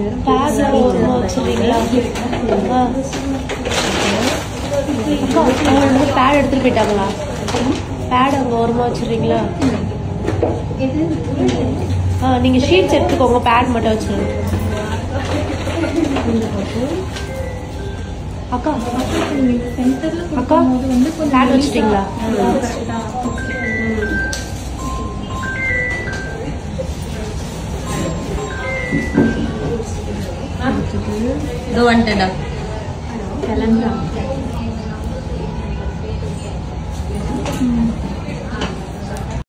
பேட்ல ஓரமா வச்சிடுறீங்களா ஆ. அக்கா அவங்க வந்து பேட் எடுத்துட்டு போயிட்டாங்களா பேட் அங்க ஓரமா வச்சிடுறீங்களா ஆ நீங்க ஷீட்ஸ் எடுத்துக்கோங்க பேட் மட்டும் வச்சிருங்க அக்கா சென்டர்ல அக்கா வந்து பேட் வச்சிட்டீங்களா இதோ வந்துட்டேன்டா கிளம்புறாங்க